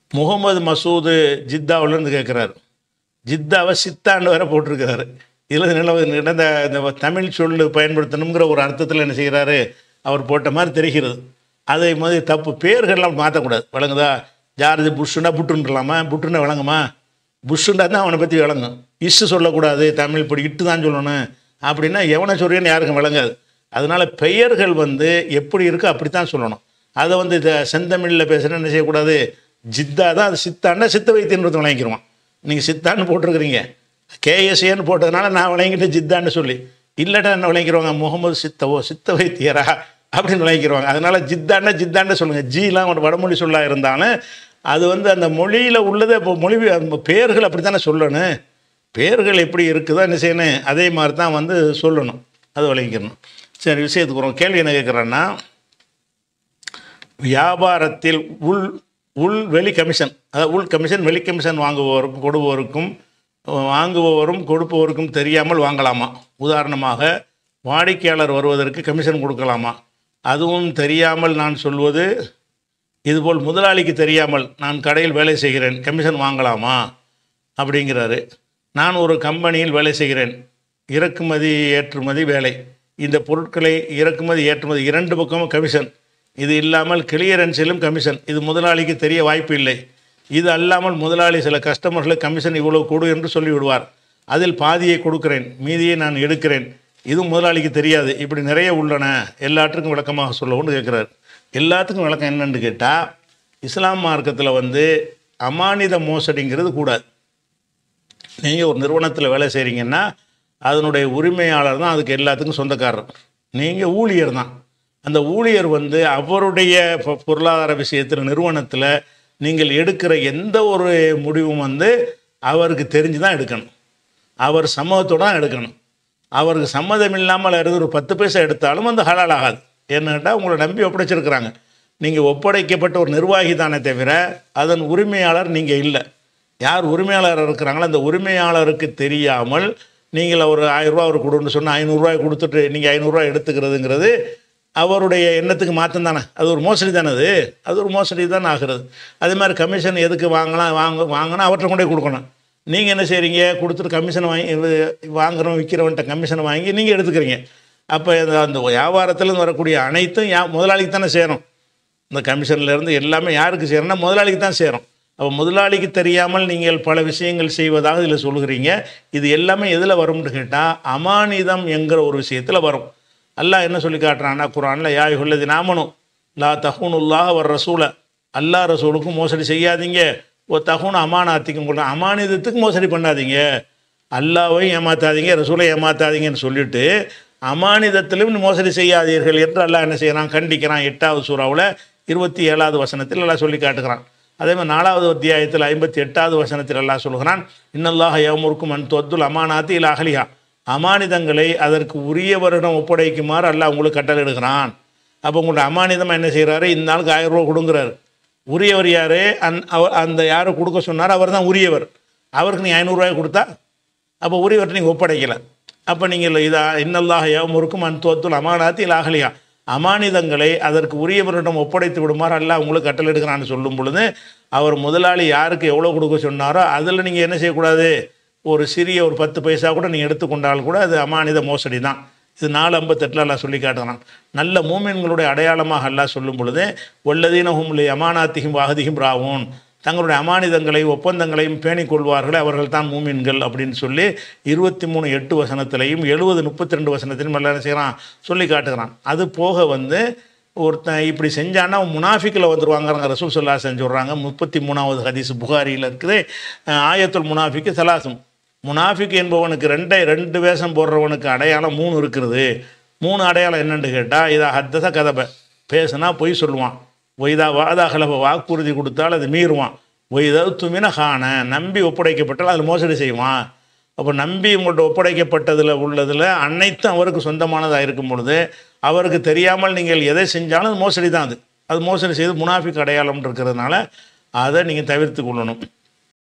முகமது மசூது ஜித்தாவிலேருந்து கேட்குறாரு ஜித்தாவை சித்தாண்டு வேற போட்டிருக்கிறாரு இதில் நிலவு நடந்த இந்த தமிழ் சொல்லு பயன்படுத்தணுங்கிற ஒரு அர்த்தத்தில் என்ன செய்கிறாரு அவர் போட்ட மாதிரி தெரிகிறது அதே மாதிரி தப்பு பேர்கள்லாம் மாற்றக்கூடாது விளங்குதா ஜார்ஜ் புஷ்ஷுன்னா புட்டுன்றலாமா புட்டுன்னா விளங்குமா புஷ்ஷுண்டா தான் அவனை பற்றி விளங்கும் இஷ்ஷு சொல்லக்கூடாது தமிழ் இப்படி இட்டு தான் சொல்லணும் அப்படின்னா எவனை சொல்கிறேன்னு யாருக்கும் விளங்காது அதனால பெயர்கள் வந்து எப்படி இருக்கோ அப்படி தான் சொல்லணும் அதை வந்து இதை செந்தமிழில் பேசுகிறேன் என்ன செய்யக்கூடாது ஜித்தா தான் அது சித்தாண்டா சித்த வைத்தியன்றது விளங்கிடுவான் நீங்கள் சித்தான்னு போட்டிருக்கிறீங்க கேஎஸ்ஏன்னு போட்டதுனால நான் விளங்கிட்டு ஜித்தான்னு சொல்லி இல்லைடா என்ன விளங்கிடுவாங்க முகமது சித்தவோ சித்த வைத்தியரா அப்படின்னு விளங்கிடுவாங்க அதனால ஜித்தாண்டா ஜித்தாண்டா சொல்லுங்கள் ஜிலாம் ஒரு வடமொழி சொல்லா இருந்தாலும் அது வந்து அந்த மொழியில் உள்ளதை இப்போ மொழி அந்த பேர்கள் அப்படி தானே சொல்லணும் பேர்கள் எப்படி இருக்குதோ என்ன செய்யணும் அதே மாதிரி தான் வந்து சொல்லணும் அது விளங்கிக்கணும் சரி விஷயத்துக்கு வரும் கேள்வி என்ன கேட்குறேன்னா வியாபாரத்தில் உள் உள் வெளி கமிஷன் அதாவது உள் கமிஷன் வெளி கமிஷன் வாங்குபவருக்கும் கொடுப்பவருக்கும் வாங்குபவரும் கொடுப்பவருக்கும் தெரியாமல் வாங்கலாமா உதாரணமாக வாடிக்கையாளர் வருவதற்கு கமிஷன் கொடுக்கலாமா அதுவும் தெரியாமல் நான் சொல்வது இதுபோல் முதலாளிக்கு தெரியாமல் நான் கடையில் வேலை செய்கிறேன் கமிஷன் வாங்கலாமா அப்படிங்கிறாரு நான் ஒரு கம்பெனியில் வேலை செய்கிறேன் இறக்குமதி ஏற்றுமதி வேலை இந்த பொருட்களை இறக்குமதி ஏற்றுமதி இரண்டு பக்கமும் கமிஷன் இது இல்லாமல் கிளியரன்ஸிலும் கமிஷன் இது முதலாளிக்கு தெரிய வாய்ப்பு இல்லை இது அல்லாமல் முதலாளி சில கஸ்டமர்களுக்கு கமிஷன் இவ்வளவு கொடு என்று சொல்லிவிடுவார் அதில் பாதியை கொடுக்கிறேன் மீதியை நான் எடுக்கிறேன் இது முதலாளிக்கு தெரியாது இப்படி நிறைய உள்ளன எல்லாற்றுக்கும் விளக்கமாக சொல்லவும்னு கேட்குறாரு எல்லாத்துக்கும் விளக்கம் என்னன்னு கேட்டால் இஸ்லாம் மார்க்கத்தில் வந்து அமானித மோசடிங்கிறது கூடாது நீங்கள் ஒரு நிறுவனத்தில் வேலை செய்கிறீங்கன்னா அதனுடைய உரிமையாளர் தான் அதுக்கு எல்லாத்துக்கும் சொந்தக்காரர் நீங்கள் ஊழியர் தான் அந்த ஊழியர் வந்து அவருடைய பொ- பொருளாதார விஷயத்தில் நிறுவனத்தில் நீங்கள் எடுக்கிற எந்த ஒரு முடிவும் வந்து அவருக்கு தெரிஞ்சு தான் எடுக்கணும் அவர் சம்மதத்தோடு தான் எடுக்கணும் அவருக்கு சம்மதம் இல்லாமல் இருந்து ஒரு பத்து பைசா எடுத்தாலும் அந்த ஹலால் ஆகாது என்னட்டா உங்களை நம்பி ஒப்படைச்சிருக்கிறாங்க நீங்கள் ஒப்படைக்கப்பட்ட ஒரு நிர்வாகி தானே தவிர அதன் உரிமையாளர் நீங்கள் இல்லை யார் உரிமையாளர் இருக்கிறாங்களோ அந்த உரிமையாளருக்கு தெரியாமல் நீங்கள் ஒரு ஆயிரரூபா அவர் கொடுன்னு சொன்னால் ஐநூறுரூவாய் கொடுத்துட்டு நீங்கள் ஐநூறுரூவா எடுத்துக்கிறதுங்கிறது அவருடைய எண்ணத்துக்கு மாற்றம் தானே அது ஒரு மோசடி தானே அது அது ஒரு மோசடி தான் ஆகிறது அதே மாதிரி கமிஷன் எதுக்கு வாங்கலாம் வாங்க வாங்கினா அவர்கிட்ட கொண்டே கொடுக்கணும் நீங்கள் என்ன செய்கிறீங்க கொடுத்துட்டு கமிஷன் வாங்கி இது வாங்குறோம் விற்கிறவன்ட்ட கமிஷனை வாங்கி நீங்கள் எடுத்துக்கிறீங்க அப்போ அந்த வியாபாரத்தில் வரக்கூடிய அனைத்தும் யா முதலாளிக்கு தானே சேரும் இந்த கமிஷன்லேருந்து எல்லாமே யாருக்கு சேரும்னா முதலாளிக்கு தான் சேரும் அப்போ முதலாளிக்கு தெரியாமல் நீங்கள் பல விஷயங்கள் செய்வதாக இதில் சொல்கிறீங்க இது எல்லாமே எதில் வரும்னு கேட்டால் அமானிதம் என்கிற ஒரு விஷயத்தில் வரும் அல்லாஹ் என்ன சொல்லி காட்டுறான்னா குரானில் யா உள்ளது நாமனும் லா தஹூனுல்லாஹ் வர் ரசூல அல்லாஹ் ரசூலுக்கும் மோசடி செய்யாதீங்க ஓ தகுன் அமானாத்திக்கும் கூட அமானிதத்துக்கு மோசடி பண்ணாதீங்க அல்லாவையும் ஏமாத்தாதீங்க ரசூலை ஏமாத்தாதீங்கன்னு சொல்லிட்டு அமானிதத்திலும் மோசடி செய்யாதீர்கள் என்று அல்லாஹ் என்ன செய்கிறான் கண்டிக்கிறான் எட்டாவது சூறாவில் இருபத்தி ஏழாவது வசனத்தில் எல்லாம் சொல்லி காட்டுகிறான் அதே மாதிரி நாலாவது அத்தியாயத்தில் ஐம்பத்தி எட்டாவது வசனத்தில் எல்லாம் சொல்கிறான் இன்னல்லாஹ் யவமுருக்கும் அன் தொத்துல் அமானாத்தி இல்ல அகலியா அமானிதங்களை அதற்கு உரியவரிடம் ஒப்படைக்குமாறு அல்லாஹ் உங்களுக்கு கட்டளையிடுகிறான் அப்போ உங்களோட அமானிதமாக என்ன செய்கிறாரு இந்த நாளுக்கு ஆயிரம் ரூபா கொடுங்குறாரு உரியவர் யார் அந் அவர் அந்த யாரை கொடுக்க சொன்னாரோ அவர் தான் உரியவர் அவருக்கு நீ ஐநூறுரூவாய் கொடுத்தா அப்போ உரியவர்கிட்ட நீங்கள் ஒப்படைக்கலை அப்போ நீங்கள் இதா இன்னல்லாக யவமுருக்கும் அன் தோத்துல் அமானாத்தி லாகலியா அமானிதங்களை அதற்கு உரியவரிடம் ஒப்படைத்து விடுமாறு அல்லாஹ் உங்களுக்கு கட்டளையிடுகிறான்னு சொல்லும் பொழுது அவர் முதலாளி யாருக்கு எவ்வளோ கொடுக்க சொன்னாரோ அதில் நீங்கள் என்ன செய்யக்கூடாது ஒரு சிறிய ஒரு பத்து பைசா கூட நீங்கள் எடுத்துக்கொண்டால் கூட அது அமானித மோசடி தான் இது நாலு ஐம்பத்தெட்டில் அல்லாஹ் சொல்லி காட்டுறான் நல்ல மூமின்களுடைய அடையாளமாக அல்லாஹ் சொல்லும் பொழுது ஒல்லதீன ஹும்லி அமானாத்திகும் வாகதிகும் ராவோன் தங்களுடைய அமானிதங்களையும் ஒப்பந்தங்களையும் பேணிக் கொள்வார்கள் அவர்கள் தான் மூமின்கள் அப்படின்னு சொல்லி இருபத்தி மூணு எட்டு வசனத்திலையும் எழுபது முப்பத்தி ரெண்டு வசனத்திலையும் எல்லாம் என்ன செய்கிறான் சொல்லி காட்டுகிறான் அது போக வந்து ஒருத்தன் இப்படி செஞ்சான்னா அவன் முனாஃபிக்கில் வந்துருவாங்கிறாங்க ரசூல் சொல்லா செஞ்சு விட்றாங்க முப்பத்தி மூணாவது ஹதீஸ் புகாரியில் இருக்குது அஹ் ஆயத்துல் முனாஃபிக்கு சலாசும் முனாஃபிக் என்பவனுக்கு ரெண்டை ரெண்டு வேஷம் போடுறவனுக்கு அடையாளம் மூணு இருக்கிறது மூணு அடையாளம் என்னன்னு கேட்டால் இதை ஹத்தச கதபை பேசுனா பொய் சொல்லுவான் ஒய்தா வாதா கலப வாக்குறுதி கொடுத்தால் அது மீறுவான் ஒய்தாவது துமின காண நம்பி ஒப்படைக்கப்பட்டால் அதில் மோசடி செய்வான் அப்போ நம்பி உங்கள்கிட்ட ஒப்படைக்கப்பட்டதில் உள்ளதில் அனைத்தும் அவருக்கு சொந்தமானதாக இருக்கும் பொழுது அவருக்கு தெரியாமல் நீங்கள் எதை செஞ்சாலும் அது மோசடி தான் அது அது மோசடி செய்து முனாஃபிக் அடையாளம் இருக்கிறதுனால அதை நீங்கள் தவிர்த்து கொள்ளணும்